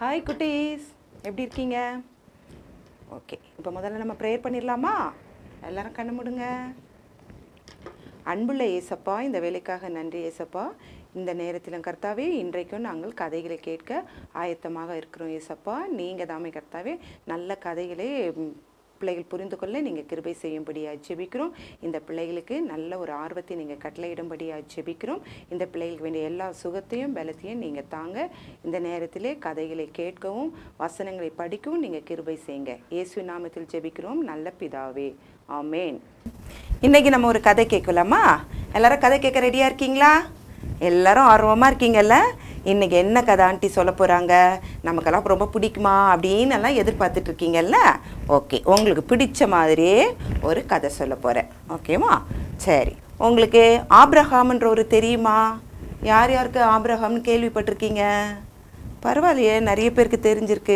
Hi குட்டீஸ் எப்படி இருக்கீங்க ஓகே இப்போ முதல்ல நம்ம ப்ரேயர் பண்ணிடலாமா எல்லாரும் கண்ணு மூடுங்க அன்புள்ள ஏசப்பா இந்த வேலைக்காக நன்றி ஏசப்பா இந்த நேரத்திலும் கர்த்தாவே இன்றைக்கும் நாங்கள் கதைகளை கேட்க ஆயத்தமாக இருக்கிறோம் ஏசப்பா நீங்கள் தாமே கர்த்தாவே நல்ல கதைகளை ம், பிள்ளைகள் புரிந்து கொள்ள நீங்கள் கிருபை செய்யும்படியாக ஜெபிக்கிறோம் இந்த பிள்ளைகளுக்கு நல்ல ஒரு ஆர்வத்தை நீங்கள் கட்டளையிடும்படியாக ஜெபிக்கிறோம் இந்த பிள்ளைகளுக்கு வேண்டிய எல்லா சுகத்தையும் பலத்தையும் நீங்கள் தாங்க இந்த நேரத்திலே கதைகளை கேட்கவும் வசனங்களை படிக்கவும் நீங்கள் கிருபை செய்யுங்க இயேசு நாமத்தில் ஜெபிக்கிறோம் நல்ல பிதாவே ஆமேன் இன்னைக்கு நம்ம ஒரு கதை கேட்கலாமா எல்லாரும் கதை கேட்க ரெடியாக இருக்கீங்களா எல்லாரும் ஆர்வமாக இருக்கீங்கல்ல இன்னைக்கு என்ன கதை ஆண்டி சொல்ல போகிறாங்க நமக்கெல்லாம் ரொம்ப பிடிக்குமா அப்படின்னு எல்லாம் எதிர்பார்த்துட்டு இருக்கீங்கல்ல ஓகே உங்களுக்கு பிடிச்ச மாதிரியே ஒரு கதை சொல்ல போகிறேன் ஓகேவா சரி உங்களுக்கு ஆப்ரஹாம்ன்ற ஒரு தெரியுமா யார் யாருக்கு ஆப்ரஹாம்னு கேள்விப்பட்டிருக்கீங்க பரவாயில்லையே நிறைய பேருக்கு தெரிஞ்சிருக்கு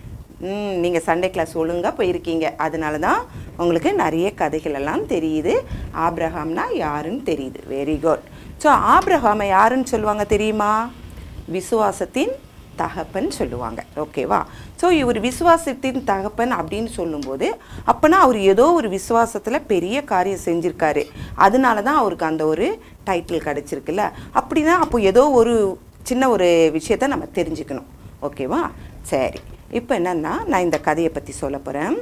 ம் நீங்கள் சண்டே கிளாஸ் ஒழுங்காக போயிருக்கீங்க அதனால தான் உங்களுக்கு நிறைய கதைகள் எல்லாம் தெரியுது ஆப்ரஹாம்னா யாருன்னு தெரியுது வெரி குட் ஸோ ஆப்ரஹாமை யாருன்னு சொல்லுவாங்க தெரியுமா விசுவாசத்தின் தகப்பன் சொல்லுவாங்க ஓகேவா ஸோ இவர் விசுவாசத்தின் தகப்பன் அப்படின்னு சொல்லும்போது அப்போனா அவர் ஏதோ ஒரு விசுவாசத்தில் பெரிய காரியம் செஞ்சுருக்காரு அதனால தான் அவருக்கு அந்த ஒரு டைட்டில் கிடச்சிருக்குல்ல அப்படின்னா அப்போ ஏதோ ஒரு சின்ன ஒரு விஷயத்தை நம்ம தெரிஞ்சுக்கணும் ஓகேவா சரி இப்போ என்னன்னா நான் இந்த கதையை பற்றி சொல்ல போகிறேன்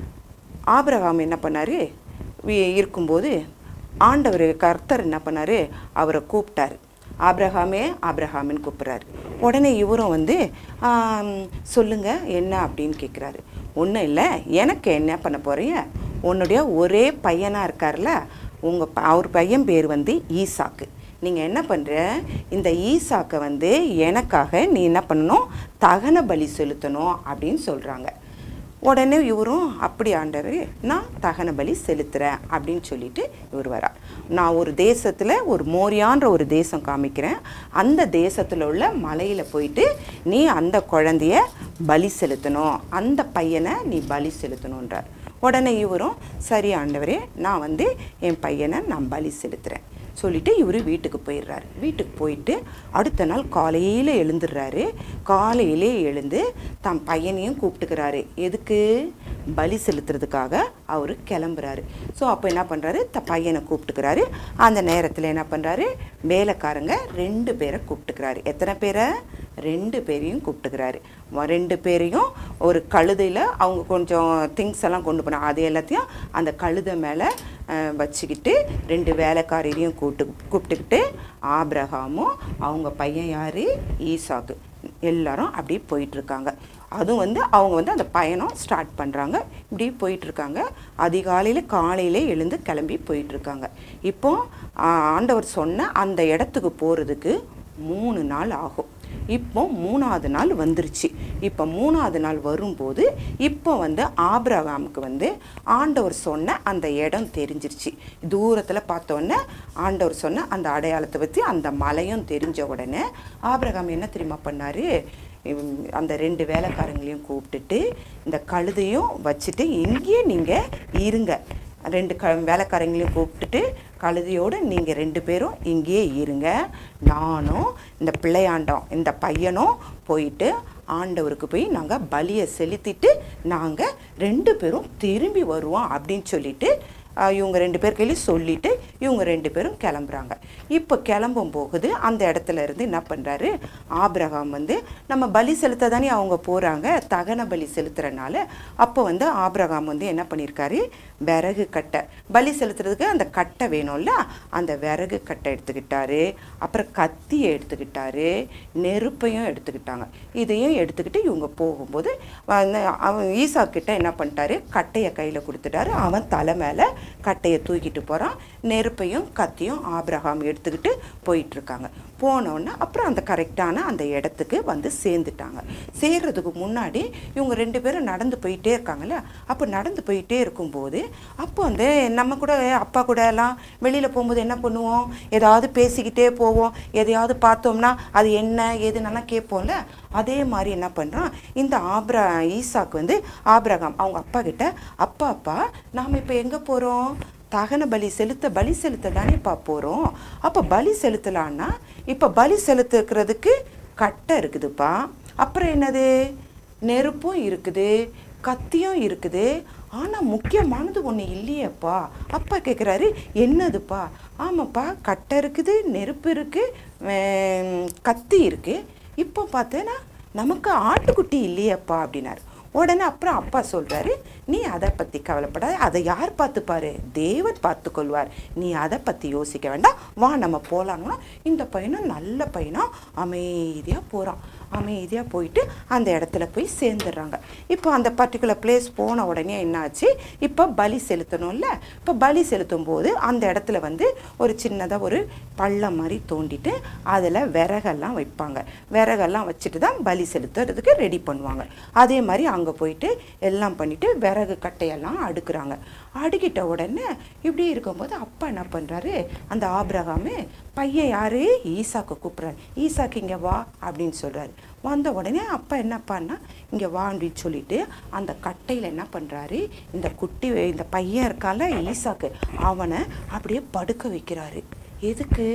ஆபிரகாம் என்ன பண்ணார் இருக்கும்போது ஆண்டவர் கர்த்தர் என்ன பண்ணார் அவரை கூப்பிட்டாரு ஆபிரகாமே ஆபிரகாமின்னு கூப்பிட்றாரு உடனே இவரும் வந்து ஆம், சொல்லுங்க என்ன அப்படின்னு கேட்குறாரு ஒன்றும் இல்லை எனக்கு என்ன பண்ண போறீங்க உன்னுடைய ஒரே பையனாக இருக்கார்ல உங்கள் அவர் பையன் பேர் வந்து ஈசாக்கு நீங்கள் என்ன பண்ணுற இந்த ஈசாக்கை வந்து எனக்காக நீ என்ன பண்ணணும் தகன பலி செலுத்தணும் அப்படின்னு சொல்கிறாங்க உடனே இவரும் அப்படி ஆண்டவர் நான் தகன பலி செலுத்துகிறேன் அப்படின்னு சொல்லிட்டு இவர் வரார் நான் ஒரு தேசத்தில் ஒரு மோரியான்ற ஒரு தேசம் காமிக்கிறேன் அந்த தேசத்தில் உள்ள மலையில் போயிட்டு நீ அந்த குழந்தைய பலி செலுத்தணும் அந்த பையனை நீ பலி செலுத்தணுன்றார் உடனே இவரும் சரி ஆண்டவரே நான் வந்து என் பையனை நான் பலி செலுத்துகிறேன் சொல்லிட்டு இவர் வீட்டுக்கு போயிடுறாரு வீட்டுக்கு போயிட்டு அடுத்த நாள் காலையில் எழுந்துடுறாரு காலையிலே எழுந்து தன் பையனையும் கூப்பிட்டுக்கிறாரு எதுக்கு பலி செலுத்துறதுக்காக அவர் கிளம்புறாரு ஸோ அப்போ என்ன பண்ணுறாரு த பையனை கூப்பிட்டுக்கிறாரு அந்த நேரத்தில் என்ன பண்ணுறாரு வேலைக்காரங்க ரெண்டு பேரை கூப்பிட்டுக்கிறாரு எத்தனை பேரை ரெண்டு பேரையும் கூப்பிட்டுக்கிறாரு வ- ரெண்டு பேரையும் ஒரு கழுதையில் அவங்க கொஞ்சம் திங்ஸ் எல்லாம் கொண்டு போனாங்க அது எல்லாத்தையும் அந்த கழுதை மேலே அஹ், வச்சுக்கிட்டு ரெண்டு வேலைக்காரையும் கூப்பிட்டு கூப்பிட்டுக்கிட்டு ஆபிரகாமும் அவங்க பையன் யார் ஈசாக்கு எல்லாரும் அப்படியே போயிட்டுருக்காங்க அதுவும் வந்து அவங்க வந்து அந்த பயணம் ஸ்டார்ட் பண்ணுறாங்க இப்படி போயிட்டுருக்காங்க அதிகாலையில் காலையிலே எழுந்து கிளம்பி போயிட்டுருக்காங்க இப்போ ஆ, ஆண்டவர் சொன்ன அந்த இடத்துக்கு போகிறதுக்கு மூணு நாள் ஆகும் இப்போ மூணாவது நாள் வந்துருச்சு இப்போ மூணாவது நாள் வரும்போது இப்போ வந்து ஆபிரகாமுக்கு வந்து ஆண்டவர் சொன்ன அந்த இடம் தெரிஞ்சிருச்சு தூரத்தில் பார்த்தோன்னே ஆண்டவர் சொன்ன அந்த அடையாளத்தை பற்றி அந்த மலையும் தெரிஞ்ச உடனே ஆபிரகாம் என்ன தெரியுமா பண்ணாரு இவன் அந்த ரெண்டு வேலைக்காரங்களையும் கூப்பிட்டுட்டு இந்த கழுதையும் வச்சுட்டு இங்கேயே நீங்கள் இருங்க ரெண்டு க வேலைக்காரங்களையும் கூப்பிட்டுட்டு கழுதையோடு நீங்கள் ரெண்டு பேரும் இங்கேயே இருங்க நானும் இந்த பிள்ளையாண்டோம் இந்த பையனும் போயிட்டு ஆண்டவருக்கு போய் நாங்கள் பலியை செலுத்திட்டு நாங்கள் ரெண்டு பேரும் திரும்பி வருவோம் அப்படின்னு சொல்லிட்டு ஆஹ், இவங்க ரெண்டு பேர் கையிலையும் சொல்லிட்டு இவங்க ரெண்டு பேரும் கிளம்புறாங்க இப்போ கிளம்பும் போகுது அந்த இடத்துல இருந்து என்ன பண்ணுறாரு ஆபிரகாம் வந்து நம்ம பலி செலுத்த தானே அவங்க போகிறாங்க தகன பலி செலுத்துறனால அப்போ வந்து ஆபிரகாம் வந்து என்ன பண்ணியிருக்காரு விறகு கட்டை பலி செலுத்துறதுக்கு அந்த கட்டை வேணும்ல அந்த விறகு கட்டை எடுத்துக்கிட்டாரு அப்புறம் கத்தியை எடுத்துக்கிட்டாரு நெருப்பையும் எடுத்துக்கிட்டாங்க இதையும் எடுத்துக்கிட்டு இவங்க போகும்போது வந்து அவன் ஈசா கிட்ட என்ன பண்ணிட்டாரு கட்டையை கையில் கொடுத்துட்டாரு அவன் தலை மேலே கட்டையை தூக்கிட்டு போகிறான் நெருப்பையும் கத்தியும் ஆபிரகாம் எடுத்துக்கிட்டு போயிட்டு இருக்காங்க போனோடனே அப்புறம் அந்த கரெக்டான அந்த இடத்துக்கு வந்து சேர்ந்துட்டாங்க சேர்றதுக்கு முன்னாடி இவங்க ரெண்டு பேரும் நடந்து போயிட்டே இருக்காங்கல்ல அப்போ நடந்து போயிட்டே இருக்கும்போது அப்போ வந்து நம்ம கூட அப்பா கூட எல்லாம் வெளியில் போகும்போது என்ன பண்ணுவோம் ஏதாவது பேசிக்கிட்டே போவோம் எதையாவது பார்த்தோம்னா அது என்ன ஏதுன்னெல்லாம் கேட்போம்ல அதே மாதிரி என்ன பண்ணுறான் இந்த ஆப்ரா ஈசாக்கு வந்து ஆபிரகாம் அவங்க அப்பா கிட்ட அப்பா அப்பா நாம் இப்போ எங்கே போகிறோம் தகன பலி செலுத்த பலி செலுத்த தானேப்பா போகிறோம் அப்போ பலி செலுத்தலான்னா இப்போ பலி செலுத்துக்கிறதுக்கு கட்டை இருக்குதுப்பா அப்புறம் என்னது நெருப்பும் இருக்குது கத்தியும் இருக்குது ஆனால் முக்கியமானது ஒன்று இல்லையேப்பா அப்பா கேட்குறாரு என்னதுப்பா ஆமாப்பா கட்டை இருக்குது நெருப்பு இருக்குது கத்தி இருக்குது இப்போ பார்த்தேன்னா நமக்கு ஆட்டுக்குட்டி இல்லையேப்பா அப்படின்னாரு உடனே அப்புறம் அப்பா சொல்கிறாரு நீ அதை பற்றி கவலைப்படாத அதை யார் பார்த்துப்பாரு தேவன் பார்த்து கொள்வார் நீ அதை பற்றி யோசிக்க வேண்டாம் வா நம்ம போகலாங்கன்னா இந்த பையனும் நல்ல பையனாக அமைதியாக போகிறான் அமைதியாக போயிட்டு அந்த இடத்துல போய் சேர்ந்துடுறாங்க இப்போ அந்த பர்டிகுலர் பிளேஸ் போன உடனே என்னாச்சு இப்போ பலி செலுத்தணும்ல இப்போ பலி செலுத்தும் போது அந்த இடத்துல வந்து ஒரு சின்னதாக ஒரு பள்ளம் மாதிரி தோண்டிட்டு அதில் விறகெல்லாம் வைப்பாங்க விறகெல்லாம் வச்சுட்டு தான் பலி செலுத்துறதுக்கு ரெடி பண்ணுவாங்க அதே மாதிரி அங்கே போயிட்டு எல்லாம் பண்ணிட்டு விறகு கட்டையெல்லாம் அடுக்குறாங்க அடுக்கிட்ட உடனே இப்படி இருக்கும்போது அப்பா என்ன பண்ணுறாரு அந்த ஆபிரகாமு பையன் யாரு ஈசாக்கு கூப்பிட்றாரு ஈசாக்கு இங்கே வா அப்படின்னு சொல்கிறாரு வந்த உடனே அப்பா என்னப்பான்னா இங்கே வா அப்படின்னு சொல்லிட்டு அந்த கட்டையில் என்ன பண்ணுறாரு இந்த குட்டி இந்த பையன் இருக்கால ஈசாக்கு அவனை அப்படியே படுக்க வைக்கிறாரு எதுக்கு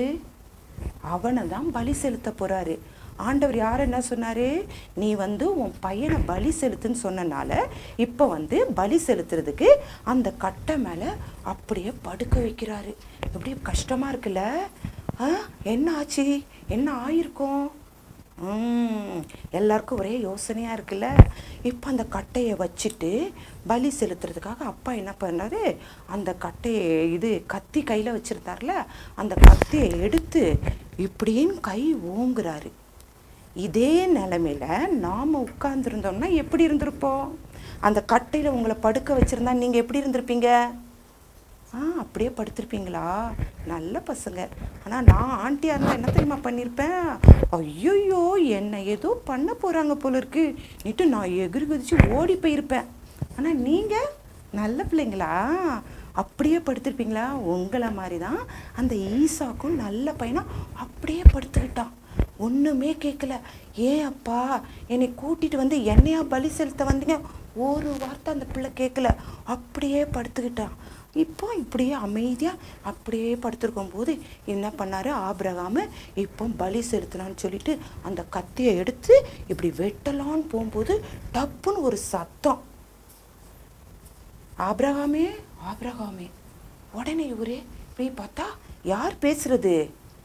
அவனை தான் பலி செலுத்த போகிறாரு ஆண்டவர் யார் என்ன சொன்னார் நீ வந்து உன் பையனை பலி செலுத்துன்னு சொன்னனால இப்போ வந்து பலி செலுத்துறதுக்கு அந்த கட்டை மேலே அப்படியே படுக்க வைக்கிறாரு எப்படி கஷ்டமாக இருக்குல்ல ஆ என்ன ஆச்சு என்ன ஆயிருக்கும் ம், எல்லாருக்கும் ஒரே யோசனையாக இருக்குல்ல இப்போ அந்த கட்டையை வச்சுட்டு பலி செலுத்துறதுக்காக அப்பா என்ன பண்ணுறாரு அந்த கட்டையை இது கத்தி கையில் வச்சுருந்தார்ல அந்த கத்தியை எடுத்து இப்படின்னு கை ஓங்குறாரு இதே நிலமையில நாம் உட்கார்ந்துருந்தோம்னா எப்படி இருந்திருப்போம் அந்த கட்டையில் உங்களை படுக்க வச்சுருந்தா நீங்கள் எப்படி இருந்திருப்பீங்க ஆ அப்படியே படுத்திருப்பீங்களா நல்ல பசங்க ஆனால் நான் ஆண்டியாக இருந்தால் என்ன தெரியுமா பண்ணியிருப்பேன் ஐயோயோ என்னை ஏதோ பண்ண போகிறாங்க போல இருக்கு நீட்டு நான் எகிரி குதிச்சு ஓடி போயிருப்பேன் ஆனால் நீங்கள் நல்ல பிள்ளைங்களா அப்படியே படுத்திருப்பீங்களா உங்களை மாதிரி தான் அந்த ஈசாக்கும் நல்ல பையனா அப்படியே படுத்துக்கிட்டான் ஒன்றுமே கேட்கல ஏன் அப்பா என்னை கூட்டிட்டு வந்து என்னையா பலி செலுத்த வந்தீங்க ஒரு வார்த்தை அந்த பிள்ளை கேட்கல அப்படியே படுத்துக்கிட்டான் இப்போ இப்படியே அமைதியாக அப்படியே படுத்திருக்கும் போது என்ன பண்ணாரு ஆபிரகாம இப்போ பலி செலுத்தலான்னு சொல்லிட்டு அந்த கத்தியை எடுத்து இப்படி வெட்டலான்னு போகும்போது டப்புன்னு ஒரு சத்தம் ஆபிரகாமே ஆபிரகாமே உடனே இவரே இப்படி பார்த்தா யார் பேசுறது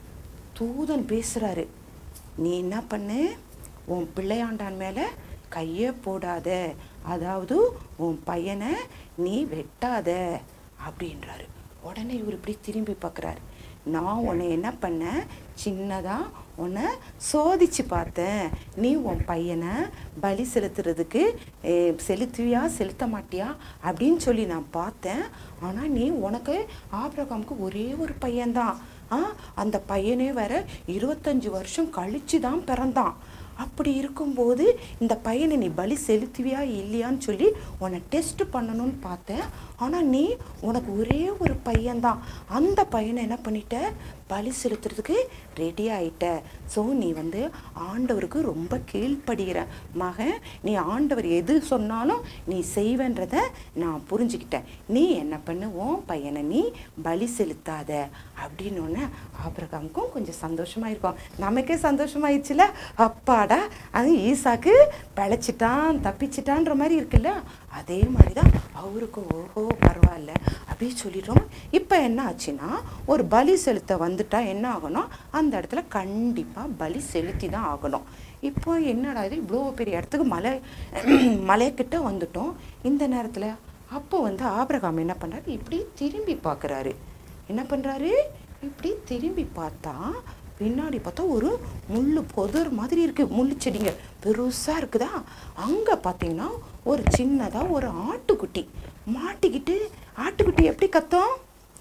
தூதன் பேசுறாரு நீ என்ன பண்ணு உன் பிள்ளையாண்டான் மேலே கையை போடாத அதாவது உன் பையனை நீ வெட்டாத அப்படின்றாரு உடனே இவர் இப்படி திரும்பி பார்க்குறாரு நான் உன்னை என்ன பண்ணேன் சின்னதாக உன்னை சோதிச்சு பார்த்தேன் நீ உன் பையனை பலி செலுத்துறதுக்கு eh, செலுத்துவியா செலுத்த மாட்டியா அப்படின்னு சொல்லி நான் பார்த்தேன் ஆனால் நீ உனக்கு ஆபிரகாமுக்கு ஒரே ஒரு பையன்தான் ஆ அந்த பையனே வேற இருபத்தஞ்சு வருஷம் கழிச்சு தான் பிறந்தான் அப்படி இருக்கும்போது இந்த பையனை நீ பலி செலுத்துவியா இல்லையான்னு சொல்லி உன்னை டெஸ்ட் பண்ணணும்னு பார்த்தேன் ஆனால் நீ உனக்கு ஒரே ஒரு பையன்தான் அந்த பையனை என்ன பண்ணிட்ட பலி செலுத்துறதுக்கு ரெடி ஆயிட்ட ஸோ நீ வந்து ஆண்டவருக்கு ரொம்ப கீழ்ப்படுகிற மகன் நீ ஆண்டவர் எது சொன்னாலும் நீ செய்வேன்றத நான் புரிஞ்சுக்கிட்டேன் நீ என்ன பண்ணு உன் பையனை நீ பலி செலுத்தாத அப்படின்னு ஒன்று ஆபிரகாமுக்கும் கொஞ்சம் சந்தோஷமா இருக்கும் நமக்கே சந்தோஷமாயிடுச்சுல அப்பாடா அது ஈசாக்கு பிழைச்சிட்டான் தப்பிச்சிட்டான்ற மாதிரி இருக்குல்ல அதே மாதிரி தான் அவருக்கு ஓஹோ பரவாயில்ல அப்படி சொல்லிடுறோம் இப்போ என்ன ஆச்சுன்னா ஒரு பலி செலுத்த வந்துட்டா என்ன ஆகணும் அந்த இடத்துல கண்டிப்பாக பலி செலுத்தி தான் ஆகணும் இப்போ என்னடா இது இவ்வளோ பெரிய இடத்துக்கு மலை மலைக்கிட்ட வந்துட்டோம் இந்த நேரத்தில் அப்போ வந்து ஆபிரகாம் என்ன பண்ணுறாரு இப்படி திரும்பி பார்க்குறாரு என்ன பண்ணுறாரு இப்படி திரும்பி பார்த்தா பின்னாடி பார்த்தா ஒரு முள்ளு புதர் மாதிரி இருக்கு முள்ளு செடிங்க பெருசா இருக்குதா அங்க பார்த்தீங்கன்னா ஒரு சின்னதா ஒரு ஆட்டுக்குட்டி மாட்டிக்கிட்டு ஆட்டுக்குட்டி எப்படி கத்தும்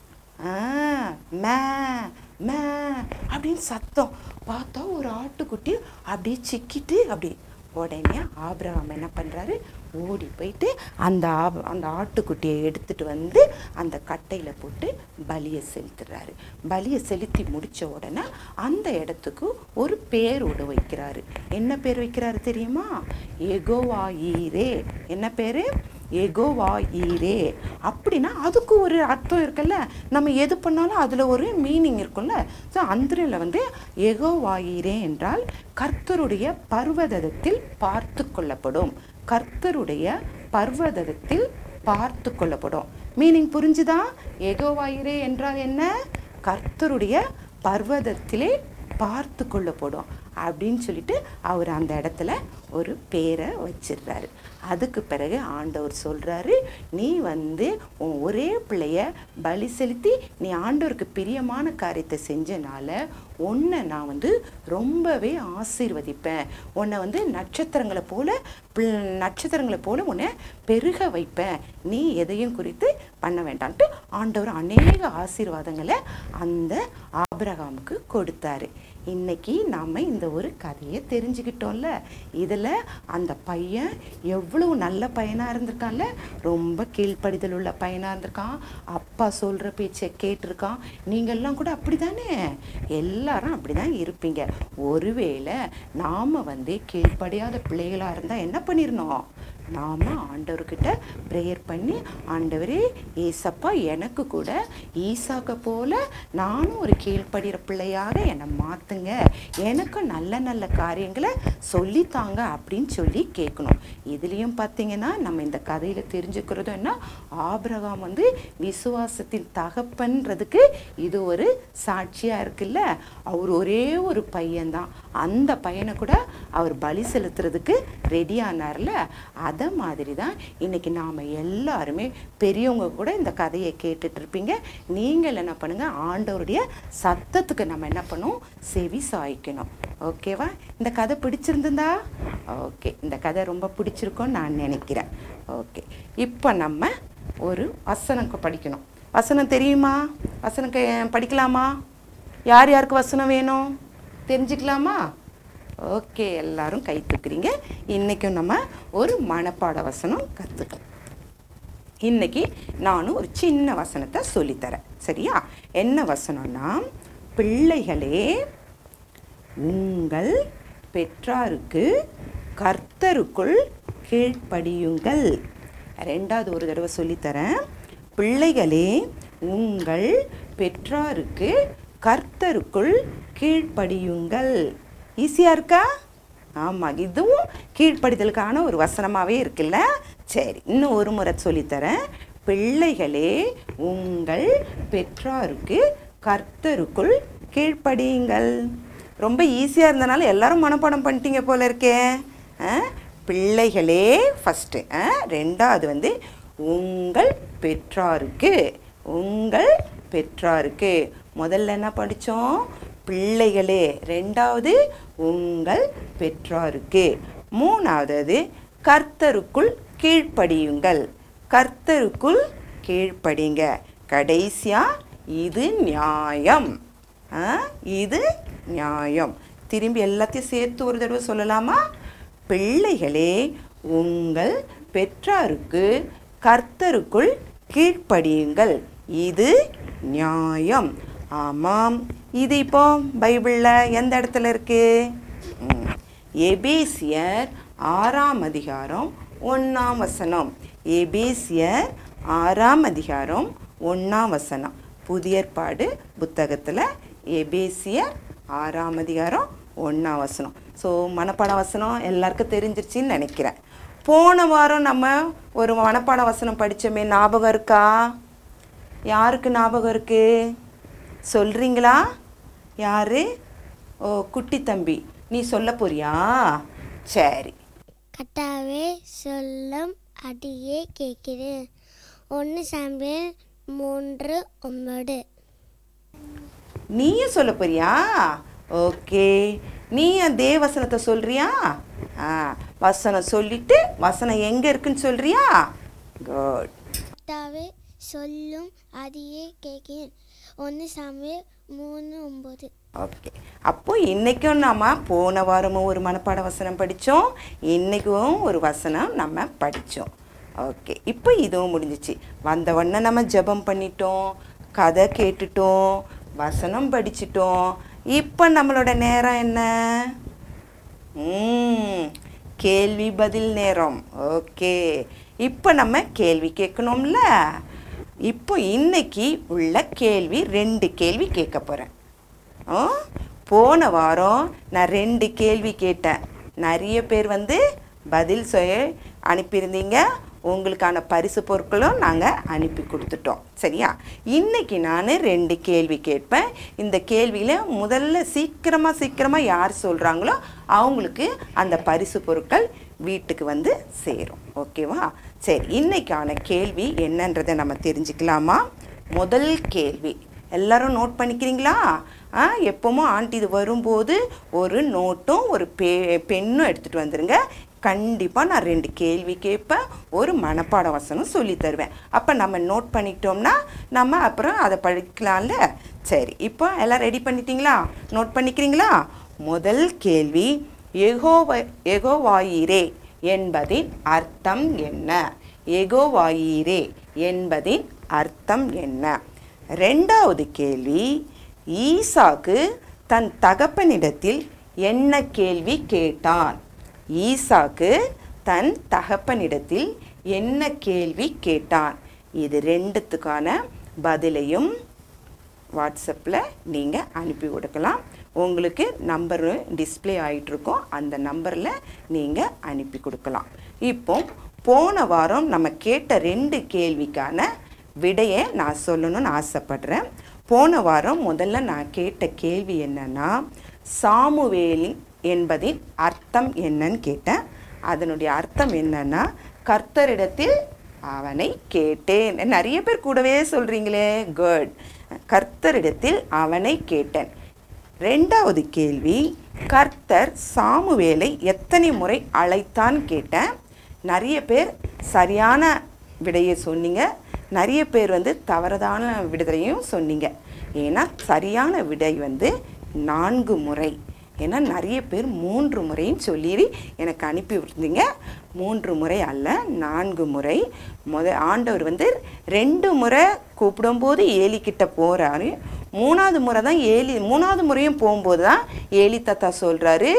ஆ, மே மே அப்படின்னு சத்தம் பார்த்தா ஒரு ஆட்டுக்குட்டி அப்படியே சிக்கிட்டு அப்படி உடனே ஆபிரகாம் என்ன பண்ணுறாரு ஓடி போயிட்டு அந்த ஆப- அந்த ஆட்டுக்குட்டியை எடுத்துட்டு வந்து அந்த கட்டையில் போட்டு பலியை செலுத்துறாரு பலியை செலுத்தி முடிச்ச உடனே அந்த இடத்துக்கு ஒரு பேர் விட வைக்கிறாரு என்ன பேர் வைக்கிறாரு தெரியுமா எகோவா ஈரே என்ன பேர் எகோவா ஈரே அப்படின்னா அதுக்கு ஒரு அர்த்தம் இருக்குல்ல நம்ம எது பண்ணாலும் அதில் ஒரு மீனிங் இருக்கும்ல ஸோ அந்திரில் வந்து எகோவா ஈரே என்றால் கர்த்தருடைய பர்வதத்தில் பார்த்து கொள்ளப்படும் கர்த்தருடைய பர்வதத்தில் பார்த்து கொள்ளப்படும் மீனிங் புரிஞ்சுதா எகோவாயிரே என்றால் என்ன கர்த்தருடைய பர்வதத்திலே பார்த்து கொள்ளப்படும் அப்படின்னு சொல்லிட்டு அவர் அந்த இடத்துல ஒரு பேரை வச்சிடுறாரு அதுக்கு பிறகு ஆண்டவர் சொல்கிறாரு நீ வந்து உன் ஒரே பிள்ளைய பலி செலுத்தி நீ ஆண்டவருக்கு பிரியமான காரியத்தை செஞ்சனால உன்னை நான் வந்து ரொம்பவே ஆசீர்வதிப்பேன் உன்னை வந்து நட்சத்திரங்களை போல பிள்- நட்சத்திரங்களை போல உன்னை பெருக வைப்பேன் நீ எதையும் குறித்து பண்ண வேண்டாம்ட்டு ஆண்டவர் அநேக ஆசீர்வாதங்களை அந்த ஆபிரகாமுக்கு கொடுத்தாரு இன்னைக்கு நாம இந்த ஒரு கதையை தெரிஞ்சுக்கிட்டோம்ல இதில் அந்த பையன் எவ்வளவு நல்ல பையனாக இருந்திருக்கான்ல ரொம்ப கீழ்ப்படிதல் உள்ள பையனாக இருந்திருக்கான் அப்பா சொல்கிற பேச்சை கேட்டிருக்கான் நீங்கள்லாம் கூட அப்படி தானே எல்லாரும் அப்படி தான் இருப்பீங்க ஒருவேளை நாம் வந்து கீழ்ப்படியாத பிள்ளைகளாக இருந்தால் என்ன பண்ணிடணும் நாம் ஆண்டவர்கிட்ட ப்ரேயர் பண்ணி ஆண்டவரே ஏசப்பா எனக்கு கூட ஈசாக்க போல நானும் ஒரு கீழ்ப்படுகிற பிள்ளையாக என்னை மாற்றுங்க எனக்கும் நல்ல நல்ல காரியங்களை சொல்லித்தாங்க அப்படின்னு சொல்லி கேட்கணும் இதுலேயும் பார்த்தீங்கன்னா நம்ம இந்த கதையில் தெரிஞ்சுக்கிறதும் என்ன ஆபிரகாம் வந்து விசுவாசத்தின் தகப்பன்றதுக்கு இது ஒரு சாட்சியாக இருக்குல்ல அவர் ஒரே ஒரு பையன்தான் அந்த பையனை கூட அவர் பலி செலுத்துறதுக்கு ரெடி ஆனார்ல அதை மாதிரி தான் இன்னைக்கு நாம் எல்லாருமே பெரியவங்க கூட இந்த கதையை கேட்டுட்டு இருப்பீங்க நீங்கள் என்ன பண்ணுங்க ஆண்டவருடைய சத்தத்துக்கு நம்ம என்ன பண்ணும் செவி சாய்க்கணும் ஓகேவா இந்த கதை பிடிச்சிருந்ததா ஓகே இந்த கதை ரொம்ப பிடிச்சிருக்கும்னு நான் நினைக்கிறேன் ஓகே இப்போ நம்ம ஒரு வசனம் படிக்கணும் வசனம் தெரியுமா வசனம் கே- படிக்கலாமா யார் யாருக்கு வசனம் வேணும் தெரிஞ்சுக்கலாமா ஓகே எல்லாரும் கை தூக்குறீங்க இன்றைக்கும் நம்ம ஒரு மனப்பாட வசனம் கற்றுக்கலாம் இன்னைக்கு நானும் ஒரு சின்ன வசனத்தை சொல்லித்தரேன் சரியா என்ன வசனம்னா பிள்ளைகளே உங்கள் பெற்றாருக்கு கர்த்தருக்குள் கீழ்ப்படியுங்கள் ரெண்டாவது ஒரு தடவை சொல்லித்தரேன் பிள்ளைகளே உங்கள் பெற்றாருக்கு கர்த்தருக்குள் கீழ்ப்படியுங்கள் ஈஸியாக இருக்கா ஆமாம் இதுவும் கீழ்ப்படிதலுக்கான ஒரு வசனமாகவே இருக்குல்ல சரி இன்னும் ஒரு முறை சொல்லித்தரேன் பிள்ளைகளே உங்கள் பெற்றாருக்கு கர்த்தருக்குள் கீழ்ப்படியுங்கள் ரொம்ப ஈஸியாக இருந்தனால எல்லாரும் மனப்பாடம் பண்ணிட்டீங்க போல இருக்கே ஆ? பிள்ளைகளே ஃபஸ்ட்டு ரெண்டாவது வந்து உங்கள் பெற்றாருக்கு உங்கள் பெற்றாருக்கு முதல்ல என்ன படித்தோம் பிள்ளைகளே ரெண்டாவது உங்கள் பெற்றாருக்கு மூணாவது கர்த்தருக்குள் கீழ்ப்படியுங்கள் கர்த்தருக்குள் கீழ்ப்படிங்க கடைசியா இது நியாயம் ஆ, இது நியாயம் திரும்பி எல்லாத்தையும் சேர்த்து ஒரு தடவை சொல்லலாமா பிள்ளைகளே உங்கள் பெற்றாருக்கு கர்த்தருக்குள் கீழ்ப்படியுங்கள் இது நியாயம் ஆமாம் இது இப்போ பைபிளில் எந்த இடத்துல இருக்கு ம். எபேசியர் ஆறாம் அதிகாரம் ஒன்றாம் வசனம் எபேசியர் ஆறாம் அதிகாரம் ஒன்றாம் வசனம் புதிய ஏற்பாடு புத்தகத்தில் எபேசியர் ஆறாம் அதிகாரம் ஒன்றாம் வசனம் ஸோ மனப்பாட வசனம் எல்லாருக்கும் தெரிஞ்சிருச்சின்னு நினைக்கிறேன் போன வாரம் நம்ம ஒரு மனப்பாட வசனம் படித்தோமே ஞாபகம் இருக்கா யாருக்கு ஞாபகம் இருக்கு சொல்கிறீங்களா யாரு ஓ குட்டி தம்பி நீ சொல்ல போறியா சரி கட்டாவே சொல்லும் அடியே கேட்கிறேன் ஒன்று சாம்பியன் மூன்று ஒன்பது நீயும் சொல்ல போறியா ஓகே நீ அதே வசனத்தை சொல்றியா ஆ வசனம் சொல்லிட்டு வசனம் எங்க இருக்குன்னு சொல்றியா குட் கட்டாவே சொல்லும் அடியே கேட்கிறேன் ஒன்று சாம்பியன் மூணு ஒம்பது ஓகே அப்போ இன்னைக்கும் நம்ம போன வாரமும் ஒரு மனப்பாட வசனம் படித்தோம் இன்னைக்கும் ஒரு வசனம் நம்ம படித்தோம் ஓகே இப்போ இதுவும் முடிஞ்சிச்சு வந்த உடனே நம்ம ஜெபம் பண்ணிட்டோம் கதை கேட்டுட்டோம் வசனம் படிச்சிட்டோம் இப்போ நம்மளோட நேரம் என்ன ம் கேள்வி பதில் நேரம் ஓகே இப்போ நம்ம கேள்வி கேட்கணும்ல இப்போ இன்னைக்கு உள்ள கேள்வி ரெண்டு கேள்வி கேட்க போகிறேன் ஆ போன வாரம் நான் ரெண்டு கேள்வி கேட்டேன் நிறைய பேர் வந்து பதில் சொல் அனுப்பியிருந்தீங்க உங்களுக்கான பரிசு பொருட்களும் நாங்கள் அனுப்பி கொடுத்துட்டோம் சரியா இன்னைக்கு நான் ரெண்டு கேள்வி கேட்பேன் இந்த கேள்வியில் முதல்ல சீக்கிரமாக சீக்கிரமாக யார் சொல்கிறாங்களோ அவங்களுக்கு அந்த பரிசு பொருட்கள் வீட்டுக்கு வந்து சேரும் ஓகேவா சரி இன்னைக்கான கேள்வி என்னன்றதை நம்ம தெரிஞ்சுக்கலாமா முதல் கேள்வி எல்லாரும் நோட் பண்ணிக்கிறீங்களா ஆ எப்பவும் ஆண்டி இது வரும்போது ஒரு நோட்டும் ஒரு பே பெண்ணும் எடுத்துகிட்டு வந்துருங்க கண்டிப்பாக நான் ரெண்டு கேள்வி கேட்பேன் ஒரு மனப்பாட வசனம் சொல்லி தருவேன் அப்போ நம்ம நோட் பண்ணிக்கிட்டோம்னா நம்ம அப்புறம் அதை படிக்கலாம்ல சரி இப்போ எல்லாம் ரெடி பண்ணிட்டீங்களா நோட் பண்ணிக்கிறீங்களா முதல் கேள்வி எகோவ எகோவாயிரே என்பதின் அர்த்தம் என்ன எகோவாயிரே என்பதின் அர்த்தம் என்ன ரெண்டாவது கேள்வி ஈசாக்கு தன் தகப்பனிடத்தில் என்ன கேள்வி கேட்டான் ஈசாக்கு தன் தகப்பனிடத்தில் என்ன கேள்வி கேட்டான் இது ரெண்டுத்துக்கான பதிலையும் வாட்ஸ்அப்பில் நீங்கள் அனுப்பி கொடுக்கலாம் உங்களுக்கு நம்பரு டிஸ்ப்ளே ஆகிட்டுருக்கோம் அந்த நம்பரில் நீங்கள் அனுப்பி கொடுக்கலாம் இப்போ போன வாரம் நம்ம கேட்ட ரெண்டு கேள்விக்கான விடையை நான் சொல்லணும்னு ஆசைப்படுறேன் போன வாரம் முதல்ல நான் கேட்ட கேள்வி என்னன்னா சாமுவேலி என்பதின் அர்த்தம் என்னன்னு கேட்டேன் அதனுடைய அர்த்தம் என்னன்னா கர்த்தரிடத்தில் அவனை கேட்டேன் நிறைய பேர் கூடவே சொல்கிறீங்களே குட் கர்த்தரிடத்தில் அவனை கேட்டேன் ரெண்டாவது கேள்வி கர்த்தர் சாமுவேலை எத்தனை முறை அழைத்தான் கேட்டேன் நிறைய பேர் சரியான விடையை சொன்னீங்க நிறைய பேர் வந்து தவறதான விடுதலையும் சொன்னீங்க ஏன்னா சரியான விடை வந்து நான்கு முறை ஏன்னா நிறைய பேர் மூன்று முறைன்னு சொல்லி எனக்கு அனுப்பி விட்டுருந்தீங்க மூன்று முறை அல்ல நான்கு முறை முத ஆண்டவர் வந்து ரெண்டு முறை கூப்பிடும்போது ஏலிக்கிட்ட போகிறாரு மூணாவது முறை தான் ஏலி மூணாவது முறையும் போகும்போது தான் ஏலி தாத்தா சொல்கிறாரு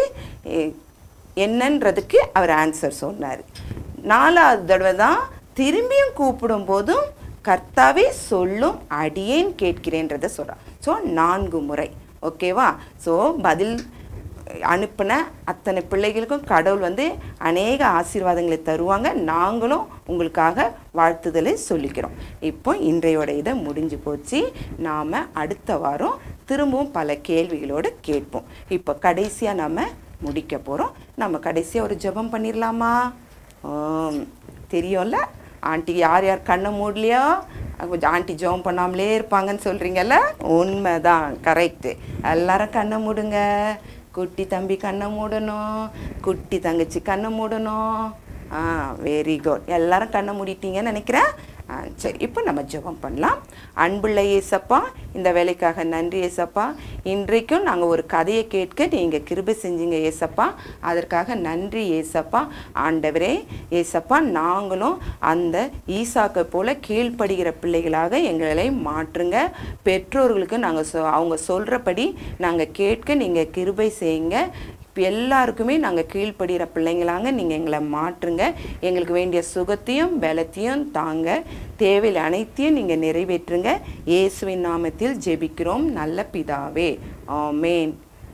என்னன்றதுக்கு அவர் ஆன்சர் சொன்னார் நாலாவது தடவை தான் திரும்பியும் கூப்பிடும் போதும் கர்த்தாவே சொல்லும் அடியேன் கேட்கிறேன்றதை சொல்கிறான் ஸோ நான்கு முறை ஓகேவா ஸோ பதில் அனுப்பின அத்தனை பிள்ளைகளுக்கும் கடவுள் வந்து அநேக ஆசீர்வாதங்களை தருவாங்க நாங்களும் உங்களுக்காக வாழ்த்துதலை சொல்லிக்கிறோம் இப்போ இன்றையோட இதை முடிஞ்சு போச்சு நாம் அடுத்த வாரம் திரும்பவும் பல கேள்விகளோடு கேட்போம் இப்போ கடைசியாக நாம் முடிக்க போகிறோம் நம்ம கடைசியாக ஒரு ஜெபம் பண்ணிடலாமா ஆம், தெரியும்ல ஆண்டி யார் யார் கண்ணை மூடலையோ கொஞ்சம் ஆண்டி ஜெபம் பண்ணாமலே இருப்பாங்கன்னு சொல்கிறீங்கல்ல உண்மைதான் கரெக்டு எல்லாரும் கண்ணை மூடுங்க குட்டி தம்பி கண்ணை மூடணும் குட்டி தங்கச்சி கண்ணை மூடணும் ஆ வெரி குட் எல்லாரும் கண்ணை மூடிட்டீங்கன்னு நினைக்கிறேன் ஆ சரி இப்போ நம்ம ஜெபம் பண்ணலாம் அன்புள்ள ஏசப்பா இந்த வேலைக்காக நன்றி ஏசப்பா இன்றைக்கும் நாங்கள் ஒரு கதையை கேட்க நீங்கள் கிருபை செஞ்சீங்க ஏசப்பா அதற்காக நன்றி ஏசப்பா ஆண்டவரே ஏசப்பா நாங்களும் அந்த ஈசாக்கை போல கீழ்ப்படுகிற பிள்ளைகளாக எங்களை மாற்றுங்க பெற்றோர்களுக்கு நாங்கள் சொ அவங்க சொல்கிறபடி நாங்கள் கேட்க நீங்கள் கிருபை செய்யுங்க இப்போ எல்லாருக்குமே நாங்கள் கீழ்ப்படுகிற பிள்ளைங்களாங்க நீங்கள் எங்களை மாற்றுங்க எங்களுக்கு வேண்டிய சுகத்தையும் பலத்தையும் தாங்க தேவையில் அனைத்தையும் நீங்கள் நிறைவேற்றுங்க இயேசுவின் நாமத்தில் ஜெபிக்கிறோம் நல்ல பிதாவே ஆமேன்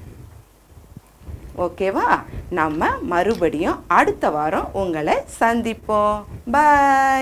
ஓகேவா நம்ம மறுபடியும் அடுத்த வாரம் உங்களை சந்திப்போம் பாய்